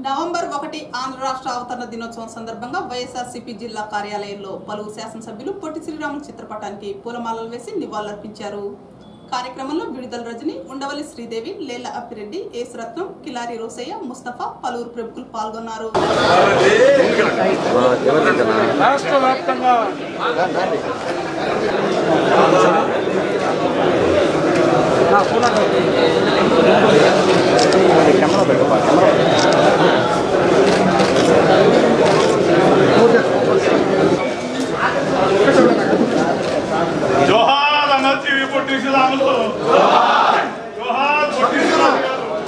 November ఒకటి ఆంధ్ర రాష్ట్ర అవతరణ దినోత్సవం సందర్భంగా వైఎస్ఆర్సీపీ జిల్లా కార్యాలయంలో పలువురు శాసనసభ్యులు పొట్టి శ్రీరాములు చిత్రపటానికి పూలమాలలు వేసి నివాళులర్పించారు కార్యక్రమంలో విడుదల రజని ఉండవల్లి శ్రీదేవి లేల అప్పిరెడ్డి ఏసురత్నం కిలారి రోసయ్య ముస్తఫా పలువురు ప్రముఖులు పాల్గొన్నారు రాష్ట్ర వ్యాప్తంగా జోహార్ అమర్జీవి పొట్టి శ్రీరాములు జోహార్ పొట్టి శ్రీరాములు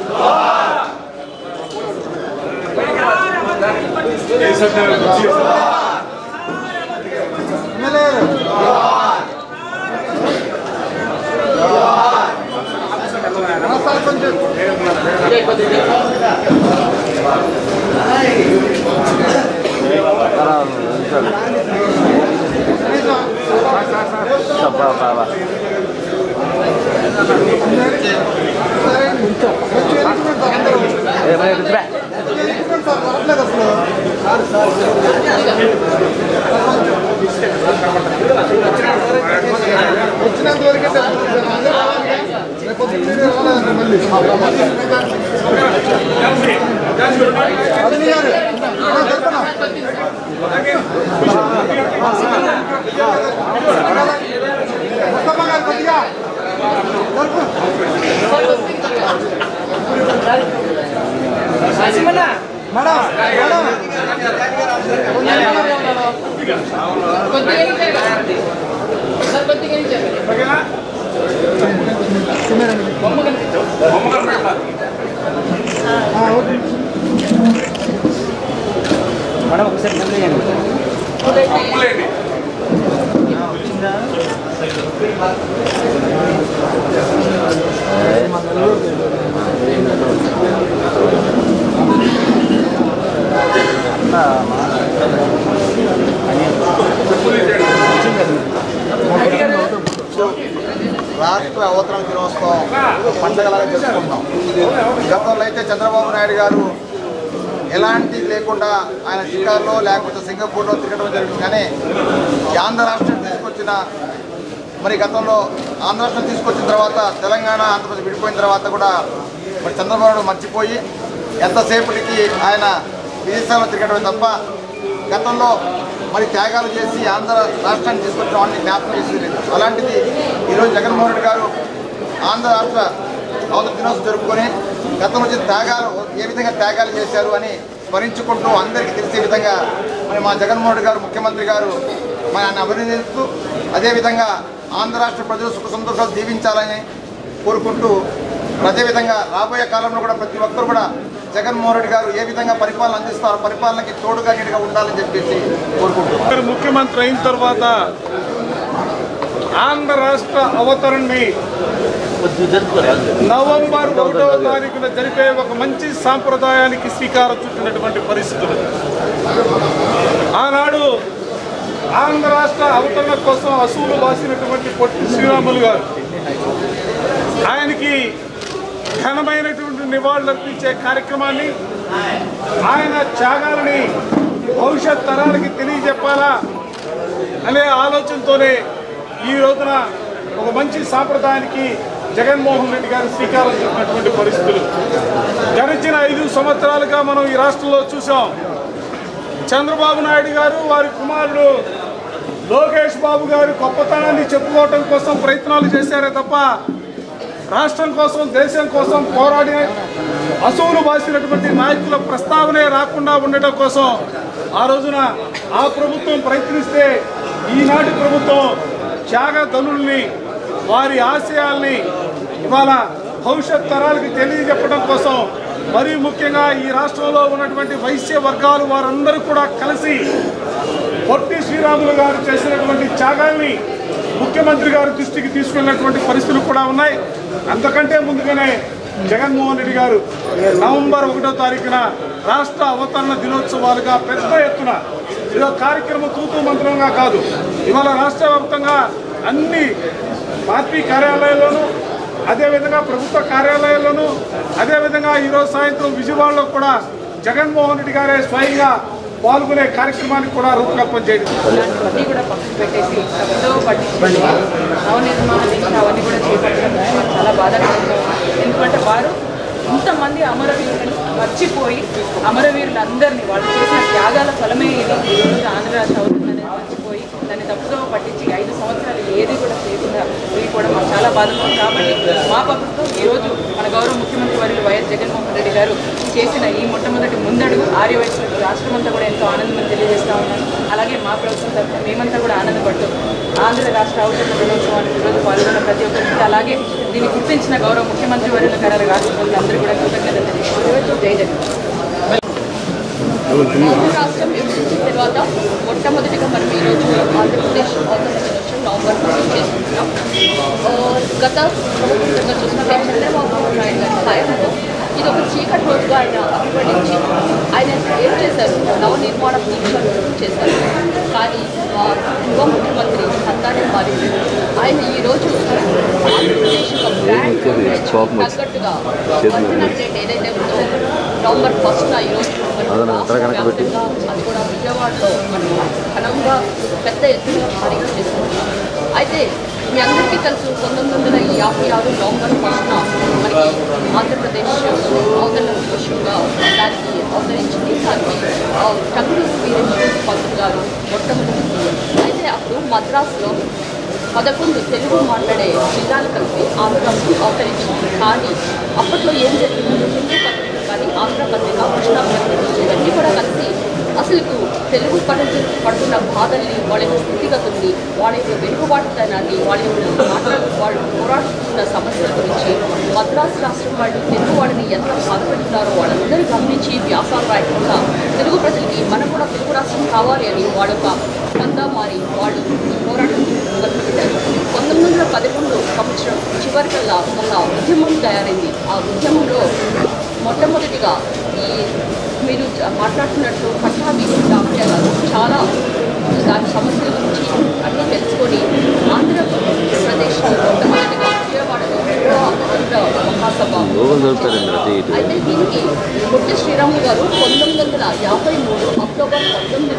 అమ్ములేండి రాష్ట్ర అవతరణ దినోత్సవం పండగలాగా జరుపుకుంటాం గతంలో అయితే చంద్రబాబు నాయుడు గారు ఎలాంటి లేకుండా ఆయన షికార్లో లేకపోతే సింగపూర్లో తిరగడం జరిగింది కానీ ఈ ఆంధ్ర రాష్ట్రం తీసుకొచ్చిన మరి గతంలో ఆంధ్ర రాష్ట్రం తీసుకొచ్చిన తర్వాత తెలంగాణ ఆంధ్రప్రదేశ్ విడిపోయిన తర్వాత కూడా మరి చంద్రబాబు నాయుడు మర్చిపోయి ఎంతసేపటికి ఆయన విదేశాల్లో తిరగడమే తప్ప గతంలో మరి త్యాగాలు చేసి ఆంధ్ర రాష్ట్రాన్ని తీసుకొచ్చిన వాడిని జ్ఞాపకం చేసేది లేదు అలాంటిది ఈరోజు జగన్మోహన్ రెడ్డి గారు ఆంధ్ర రాష్ట్ర అవతల దినోత్సవం జరుపుకొని గతంలో చేసిన త్యాగాలు ఏ విధంగా త్యాగాలు చేశారు అని స్మరించుకుంటూ అందరికీ తెలిసే విధంగా మరి మా జగన్మోహన్ రెడ్డి గారు ముఖ్యమంత్రి గారు మరి ఆయన అభినందిస్తూ అదేవిధంగా ఆంధ్ర రాష్ట్ర ప్రజలు సుఖ సంతోషాలు దీవించాలని కోరుకుంటూ అదేవిధంగా రాబోయే కాలంలో కూడా ప్రతి ఒక్కరు కూడా జగన్మోహన్ రెడ్డి గారు ఏ విధంగా పరిపాలన అందిస్తారో పరిపాలనకి తోడుగా నీటిగా ఉండాలని చెప్పేసి కోరుకుంటున్నాం గారు ముఖ్యమంత్రి అయిన తర్వాత ఆంధ్ర రాష్ట్ర అవతరణని నవంబర్ ఒకటవ తారీఖున జరిపే ఒక మంచి సాంప్రదాయానికి శ్రీకారం చుట్టినటువంటి పరిస్థితులు ఆనాడు ఆంధ్ర రాష్ట్ర అవతరణ కోసం అసూలు బాసినటువంటి పొట్టి శ్రీరాములు గారు ఆయనకి ఘనమైనటువంటి నివాళులు అర్పించే కార్యక్రమాన్ని ఆయన త్యాగాలని భవిష్యత్ తరాలకి తెలియజెప్పాలా అనే ఆలోచనతోనే ఈ రోజున ఒక మంచి సాంప్రదాయానికి జగన్మోహన్ రెడ్డి గారు శ్రీకారం చుట్టినటువంటి పరిస్థితులు గడిచిన ఐదు సంవత్సరాలుగా మనం ఈ రాష్ట్రంలో చూసాం చంద్రబాబు నాయుడు గారు వారి కుమారుడు లోకేష్ బాబు గారు గొప్పతనాన్ని చెప్పుకోవటం కోసం ప్రయత్నాలు చేశారే తప్ప రాష్ట్రం కోసం దేశం కోసం పోరాడి అసూలు బాసినటువంటి నాయకుల ప్రస్తావనే రాకుండా ఉండటం కోసం ఆ రోజున ఆ ప్రభుత్వం ప్రయత్నిస్తే ఈనాటి ప్రభుత్వం త్యాగధనుల్ని వారి ఆశయాల్ని ఇవాళ భవిష్యత్ తరాలకి తెలియజెప్పడం కోసం మరీ ముఖ్యంగా ఈ రాష్ట్రంలో ఉన్నటువంటి వైశ్య వర్గాలు వారందరూ కూడా కలిసి పొట్టి శ్రీరాములు గారు చేసినటువంటి త్యాగాల్ని ముఖ్యమంత్రి గారి దృష్టికి తీసుకెళ్ళినటువంటి పరిస్థితులు కూడా ఉన్నాయి అంతకంటే ముందుగానే జగన్మోహన్ రెడ్డి గారు నవంబర్ ఒకటో తారీఖున రాష్ట్ర అవతరణ దినోత్సవాలుగా పెద్ద ఎత్తున ఇదో కార్యక్రమం తూతూ మంత్రంగా కాదు ఇవాళ రాష్ట్ర వ్యాప్తంగా అన్ని పార్టీ కార్యాలయాల్లోనూ అదేవిధంగా ప్రభుత్వ కార్యాలయాల్లోనూ అదేవిధంగా ఈరోజు సాయంత్రం విజయవాడలో కూడా జగన్మోహన్ రెడ్డి గారే స్వయంగా పాల్గొనే కార్యక్రమానికి కూడా రూపకల్పన చేయడం ఇలాంటివన్నీ కూడా పక్కన పెట్టేసి తప్పుతో పట్టించుకొని నవనిర్మాణ దీక్ష అవన్నీ కూడా చేపట్టడం నాకు చాలా బాధాకరంగా ఉంది. ఎందుకంటే వారు ఇంతమంది అమరవీరులను మర్చిపోయి అమరవీరులందరినీ వాళ్ళు చేసిన త్యాగాల ఫలమే ఇది ఈరోజు ఆంధ్ర రాష్ట్ర అవుతుందని మర్చిపోయి దాన్ని తప్పుతో పట్టించి ఐదు సంవత్సరాలు ఏది కూడా చేయకుండా కూడా మాకు చాలా బాధగా కాబట్టి మా ప్రభుత్వం ఈరోజు మన గౌరవ ముఖ్యమంత్రి వర్యులు వైఎస్ జగన్మోహన్ రెడ్డి గారు చేసిన ఈ మొట్టమొదటి ముందడుగు ఆర్యవైశ్యులకు రాష్ట్రం అంతా కూడా ఎంతో ఆనందం తెలియజేస్తా ఉన్నాను అలాగే మా ప్రభుత్వం తరఫున మేమంతా కూడా ఆనందపడుతూ ఆంధ్ర రాష్ట్ర అవతరణ దినోత్సవానికి ఈరోజు పాల్గొన్న ప్రతి ఒక్కరికి అలాగే దీన్ని గుర్తించిన గౌరవ ముఖ్యమంత్రి వర్యుల గారు రాష్ట్రపతి అందరూ కూడా కృతజ్ఞతలు తెలియజేస్తూ జై జగన్ ఆంధ్ర రాష్ట్రం విభజించిన తర్వాత మొట్టమొదటిగా మనం ఈరోజు ఆంధ్రప్రదేశ్ ఆంధ్రప్రదేశ్ వచ్చిన నవంబర్ ఫస్ట్ చేసుకుంటున్నాం ఆ, గత ప్రభుత్వంగా చూసుకుంటే చంద్రబాబు నాయుడు గారి హయాంలో ఇది ఒక చీకటి రోజుగా ఆయన అభివర్ణించి ఆయన ఏం చేశారు నవనిర్మాణ దీక్షలు చేశారు కానీ ఆ, యువ ముఖ్యమంత్రి హత్తానే మారింది ఆయన ఈరోజు ఆంధ్రప్రదేశ్ యొక్క బ్రాండ్ తగ్గట్టుగా పర్సనల్ డేట్ ఏదైతే ఉందో నవంబర్ ఫస్ట్ ఈరోజు మరి రాష్ట్ర వ్యాప్తంగా అది కూడా విజయవాడలో మనం ఘనంగా పెద్ద ఎత్తున భారీగా చేసుకుంటున్నాం అయితే మీ అందరికీ తెలుసు పంతొమ్మిది వందల యాభై ఆరు నవంబర్ ఫస్ట్న మనకి ఆంధ్రప్రదేశ్ అవతరణ దివసంగా దానికి అవతరించింది దానికి ఆ, టంగుడు వీరేశ్వర పంతులు గారు మొట్టమొదటి అయితే అప్పుడు మద్రాసులో పదకొండు తెలుగు మాట్లాడే జిల్లాలు కలిపి ఆంధ్ర రాష్ట్రం అవతరించింది కానీ అప్పట్లో ఏం జరిగింది హిందూ పత్రిక కానీ ఆంధ్ర పత్రిక కృష్ణా పత్రిక ఇవన్నీ కూడా కలిసి అసలు తెలుగు ప్రజలు పడుతున్న బాధల్ని వాళ్ళ యొక్క స్థితిగతుల్ని వాళ్ళ యొక్క వెనుకబాటుతనాన్ని వాళ్ళ యొక్క మాట్లాడు వాళ్ళు పోరాడుతున్న సమస్యల గురించి మద్రాసు రాష్ట్రం వాళ్ళు తెలుగు వాళ్ళని ఎంత బాధపెడుతున్నారో వాళ్ళందరూ గమనించి వ్యాసాలు రాయకుండా తెలుగు ప్రజలకి మనం కూడా తెలుగు రాష్ట్రం కావాలి అని వాళ్ళ యొక్క స్పందా మారి వాళ్ళు ఈ పోరాటం మొదలుపెట్టారు పంతొమ్మిది వందల పదకొండు సంవత్సరం చివరికల్లా ఒక ఉద్యమం తయారైంది ఆ ఉద్యమంలో మొట్టమొదటిగా ఈ మీరు జ- మాట్లాడుతున్నట్టు పట్టాభి డాక్టర్ గారు చాలా దాని సమస్యల గురించి అన్నీ తెలుసుకొని ఆంధ్రప్రదేశ్లో మొట్టమొదటిగా విజయవాడలో ఆంధ్ర మహాసభ అయితే దీనికి పొట్టి శ్రీరాములు గారు పంతొమ్మిది వందల యాభై మూడు అక్టోబర్ పంతొమ్మిదిన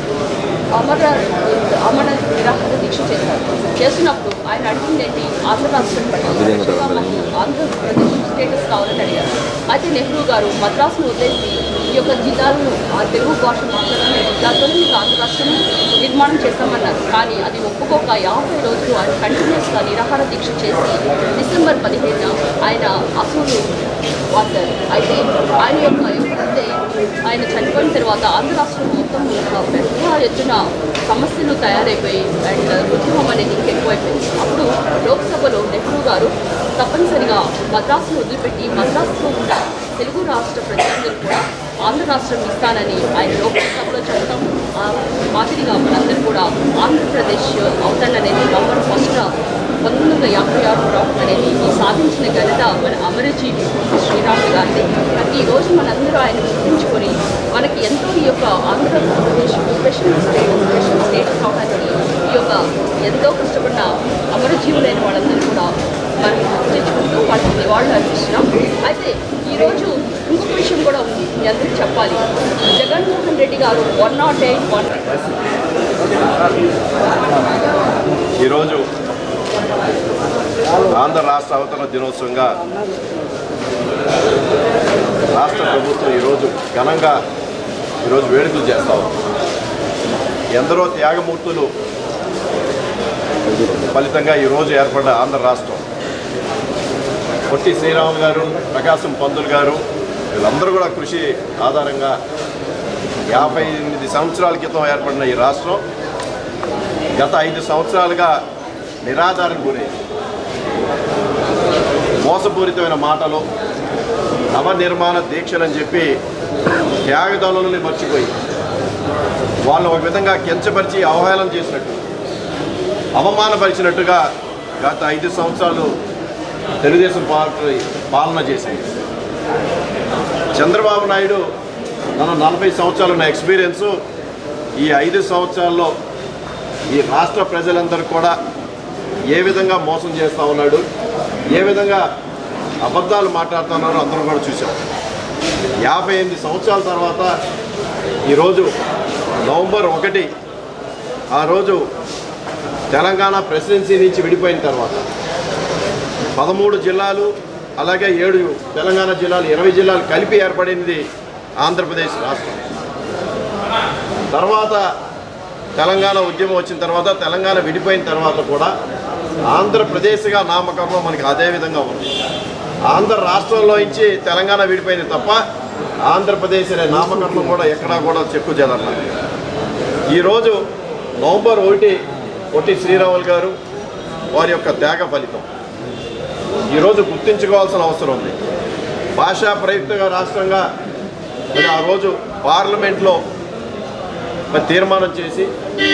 అమర అమర నిరాహార దీక్ష చేశారు చేస్తున్నప్పుడు ఆయన అడిగింది ఏంటి ఆంధ్ర రాష్ట్రం పట్టి ఆంధ్రప్రదేశ్ స్టేటస్ కావాలని అడిగారు అయితే నెహ్రూ గారు మద్రాసును వదిలేసి ఈ యొక్క జిల్లాలను ఆ తెలుగు భాష మాట్లాడాలని జిల్లాతో మీకు ఆంధ్ర రాష్ట్రం నిర్మాణం చేస్తామన్నారు కానీ అది ఒప్పుకోక యాభై రోజులు ఆయన కంటిన్యూస్గా నిరాహార దీక్ష చేసి డిసెంబర్ పదిహేనున ఆయన అసలు వాడతారు అయితే ఆయన యొక్క ఎప్పుడైతే ఆయన చనిపోయిన తర్వాత ఆంధ్ర రాష్ట్రం మొత్తం ఒక పెద్ద ఎత్తున సమస్యలు తయారైపోయి అండ్ ఉద్యమం అనేది ఎక్కువైపోయింది అప్పుడు లోక్సభలో నెహ్రూ గారు తప్పనిసరిగా మద్రాసును వదిలిపెట్టి మద్రాసులో ఉన్న తెలుగు రాష్ట్ర ప్రజలందరూ కూడా ఆంధ్ర రాష్ట్రం ఇస్తానని ఆయన లోక్సభలో చెప్పడం ఆ మాదిరిగా మనందరూ కూడా ఆంధ్రప్రదేశ్ అవతరణ అనేది నవంబర్ ఫస్ట్ పంతొమ్మిది వందల యాభై ఆరు రావడం అనేది ఈ సాధించిన ఘనత మన అమరజీవి శ్రీరాములు గారిది ప్రతి రోజు మనందరూ ఆయన గుర్తుంచుకొని మనకి ఎంతో ఈ యొక్క Andhra Pradesh special state special state కావడానికి ఈ యొక్క ఎంతో కష్టపడిన అమరజీవులైన వాళ్ళందరూ కూడా మనం గుర్తించుకుంటూ వాళ్ళకి నివాళులు అర్పిస్తున్నాం అయితే ఈరోజు ఇంకొక విషయం కూడా ఉంది మీ అందరికీ చెప్పాలి జగన్మోహన్ రెడ్డి గారు వన్ నాట్ ఎయిట్ వన్ ఈరోజు ఆంధ్ర రాష్ట్ర అవతరణ దినోత్సవంగా రాష్ట్ర ప్రభుత్వం ఈరోజు ఘనంగా ఈరోజు వేడుకలు చేస్తా ఉంది ఎందరో త్యాగమూర్తులు ఫలితంగా ఈరోజు ఏర్పడ్డ ఆంధ్ర రాష్ట్రం పొట్టి శ్రీరాములు గారు ప్రకాశం పంతులు గారు వీళ్ళందరూ కూడా కృషి ఆధారంగా యాభై ఎనిమిది సంవత్సరాల క్రితం ఏర్పడిన ఈ రాష్ట్రం గత ఐదు సంవత్సరాలుగా నిరాధారణ గురైంది మోసపూరితమైన మాటలు నవనిర్మాణ దీక్షలని చెప్పి త్యాగదనులని మర్చిపోయి వాళ్ళు ఒక విధంగా కించపరిచి అవహేళన చేసినట్టు అవమానపరిచినట్టుగా గత ఐదు సంవత్సరాలు తెలుగుదేశం పార్టీ పాలన చేసింది చంద్రబాబు నాయుడు తన నలభై సంవత్సరాలు ఉన్న ఎక్స్పీరియన్సు ఈ ఐదు సంవత్సరాల్లో ఈ రాష్ట్ర ప్రజలందరూ కూడా ఏ విధంగా మోసం చేస్తూ ఉన్నాడు ఏ విధంగా అబద్ధాలు మాట్లాడుతున్నారో అందరూ కూడా చూసాం యాభై ఎనిమిది సంవత్సరాల తర్వాత ఈరోజు నవంబర్ ఒకటి ఆ రోజు తెలంగాణ ప్రెసిడెన్సీ నుంచి విడిపోయిన తర్వాత పదమూడు జిల్లాలు అలాగే ఏడు తెలంగాణ జిల్లాలు ఇరవై జిల్లాలు కలిపి ఏర్పడింది ఆంధ్రప్రదేశ్ రాష్ట్రం తర్వాత తెలంగాణ ఉద్యమం వచ్చిన తర్వాత తెలంగాణ విడిపోయిన తర్వాత కూడా ఆంధ్రప్రదేశ్గా నామకరణం మనకి అదే విధంగా ఉంది ఆంధ్ర రాష్ట్రంలో నుంచి తెలంగాణ విడిపోయింది తప్ప ఆంధ్రప్రదేశ్ అనే నామకరణం కూడా ఎక్కడా కూడా చెక్కు చెదరలేదు ఈరోజు నవంబర్ ఒకటి ఒకటి శ్రీరాములు గారు వారి యొక్క త్యాగ ఫలితం ఈరోజు గుర్తించుకోవాల్సిన అవసరం ఉంది భాషా ప్రయుక్తగా రాష్ట్రంగా మరి ఆ రోజు పార్లమెంట్లో మరి తీర్మానం చేసి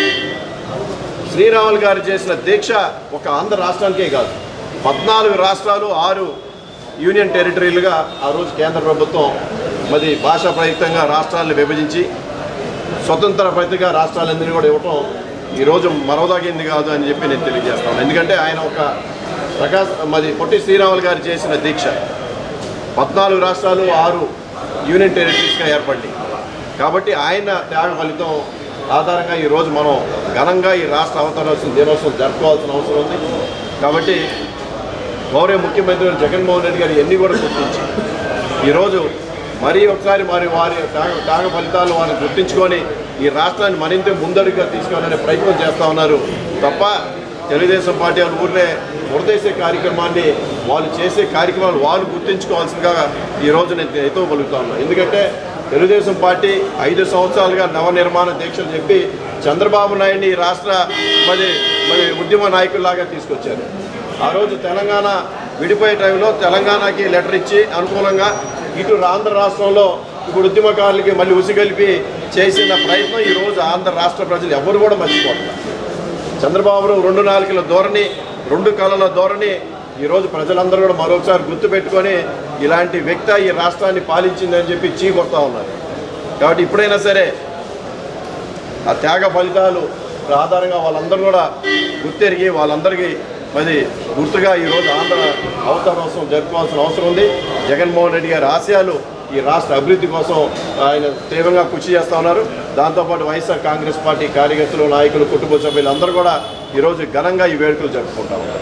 శ్రీరాములు గారు చేసిన దీక్ష ఒక ఆంధ్ర రాష్ట్రానికే కాదు పద్నాలుగు రాష్ట్రాలు ఆరు యూనియన్ టెరిటరీలుగా ఆ రోజు కేంద్ర ప్రభుత్వం మరి భాషా ప్రయుక్తంగా రాష్ట్రాలను విభజించి స్వతంత్ర ప్రతిగా రాష్ట్రాలందరినీ కూడా ఇవ్వటం ఈరోజు మరవదాగింది కాదు అని చెప్పి నేను తెలియజేస్తాను ఎందుకంటే ఆయన ఒక ప్రకాశ్ మరి పొట్టి శ్రీరాములు గారు చేసిన దీక్ష పద్నాలుగు రాష్ట్రాలు ఆరు యూనియన్ టెరిటరీస్గా ఏర్పడి కాబట్టి ఆయన త్యాగ ఫలితం ఆధారంగా ఈరోజు మనం ఘనంగా ఈ రాష్ట్ర అవతరాల్సిన దినోత్సవం జరుపుకోవాల్సిన అవసరం ఉంది కాబట్టి గౌరవ ముఖ్యమంత్రి గారు జగన్మోహన్ రెడ్డి గారు ఎన్ని కూడా గుర్తించి ఈరోజు మరీ ఒకసారి మరి వారి త్యాగ త్యాగ ఫలితాలు వారిని గుర్తించుకొని ఈ రాష్ట్రాన్ని మరింత ముందడుగుగా తీసుకెళ్లాలనే ప్రయత్నం చేస్తూ ఉన్నారు తప్ప తెలుగుదేశం పార్టీ వాళ్ళు ఊరినే ఉరదేశే కార్యక్రమాన్ని వాళ్ళు చేసే కార్యక్రమాలు వాళ్ళు గుర్తించుకోవాల్సిందిగా ఈ రోజు నేను ఎతో పలుకుతా ఉన్నాను ఎందుకంటే తెలుగుదేశం పార్టీ ఐదు సంవత్సరాలుగా నవనిర్మాణ దీక్షలు చెప్పి చంద్రబాబు నాయుడిని ఈ రాష్ట్ర మరి మరి ఉద్యమ నాయకుల్లాగా తీసుకొచ్చారు ఆ రోజు తెలంగాణ విడిపోయే టైంలో తెలంగాణకి లెటర్ ఇచ్చి అనుకూలంగా ఇటు ఆంధ్ర రాష్ట్రంలో ఇప్పుడు ఉద్యమకారులకి మళ్ళీ ఉసిగలిపి చేసిన ప్రయత్నం ఈరోజు ఆంధ్ర రాష్ట్ర ప్రజలు ఎవరు కూడా మర్చిపోతున్నారు చంద్రబాబు రెండు నాలుగుల ధోరణి రెండు కళల ధోరణి ఈరోజు ప్రజలందరూ కూడా మరొకసారి గుర్తుపెట్టుకొని ఇలాంటి వ్యక్తి ఈ రాష్ట్రాన్ని పాలించిందని చెప్పి చీకొడతా ఉన్నారు కాబట్టి ఇప్పుడైనా సరే ఆ త్యాగ ఫలితాలు ఆధారంగా వాళ్ళందరూ కూడా గుర్తెరిగి వాళ్ళందరికీ మరి గుర్తుగా ఈరోజు ఆంధ్ర అవతరోత్సవం జరుపుకోవాల్సిన అవసరం ఉంది జగన్మోహన్ రెడ్డి గారి ఆశయాలు ఈ రాష్ట్ర అభివృద్ధి కోసం ఆయన తీవ్రంగా కృషి చేస్తూ ఉన్నారు దాంతోపాటు వైఎస్ఆర్ కాంగ్రెస్ పార్టీ కార్యకర్తలు నాయకులు కుటుంబ సభ్యులు అందరూ కూడా ఈరోజు ఘనంగా ఈ వేడుకలు జరుపుకుంటా ఉన్నారు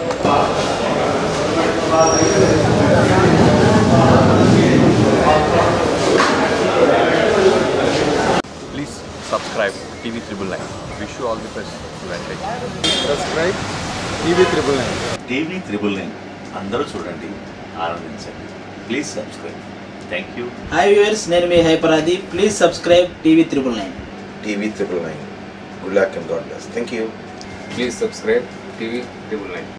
Please subscribe TV Triple Nine. Wish you all the best. Advantage. Subscribe TV triple nine TV triple nine అందరూ చూడండి ఆనందించండి please subscribe thank you hi viewers నేను మీ హైపరాది please subscribe TV triple nine TV triple nine. Good luck and God bless. Thank you. Please subscribe TV Triple Nine.